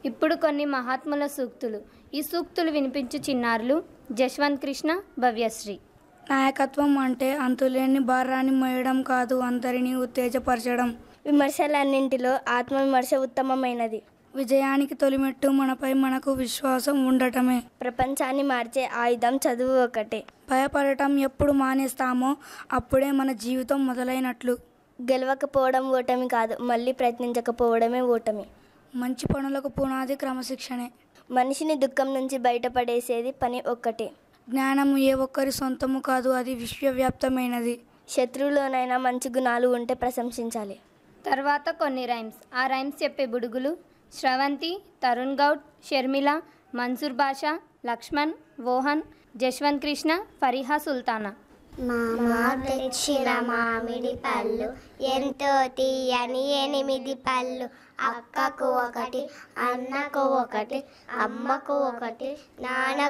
ఇప్పుడు కొన్ని మహాత్ముల సూక్తులు ఈ సూక్తులు వినిపించు చిన్నారులు జశ్వంత్ కృష్ణ భవ్యశ్రీ నాయకత్వం అంటే అంతులేని భారాన్ని మోయడం కాదు అందరినీ ఉత్తేజపరచడం విమర్శలన్నింటిలో ఆత్మవిమర్శ ఉత్తమమైనది విజయానికి తొలిమెట్టు మనపై మనకు విశ్వాసం ఉండటమే ప్రపంచాన్ని మార్చే ఆయుధం చదువు ఒకటే భయపడటం ఎప్పుడు మానేస్తామో అప్పుడే మన జీవితం మొదలైనట్లు గెలవకపోవడం ఓటమి కాదు మళ్ళీ ప్రయత్నించకపోవడమే ఓటమి మంచి పనులకు పునాది క్రమశిక్షణే మనిషిని దుఃఖం నుంచి బయటపడేసేది పని ఒక్కటే జ్ఞానం ఏ ఒక్కరి సొంతము కాదు అది విశ్వవ్యాప్తమైనది శత్రువులోనైనా మంచి గుణాలు ఉంటే ప్రశంసించాలి తర్వాత కొన్ని రైమ్స్ ఆ రైమ్స్ చెప్పే బుడుగులు శ్రవంతి తరుణ్ గౌడ్ షర్మిల మన్సూర్ బాషా లక్ష్మణ్ మోహన్ జశ్వంత్ కృష్ణ ఫరిహా సుల్తానా మామ తెచ్చిన మామిడి పళ్ళు ఎంతో తీయని ఎనిమిది పళ్ళు అక్కకు ఒకటి అన్నకు ఒకటి అమ్మకు ఒకటి నాన్న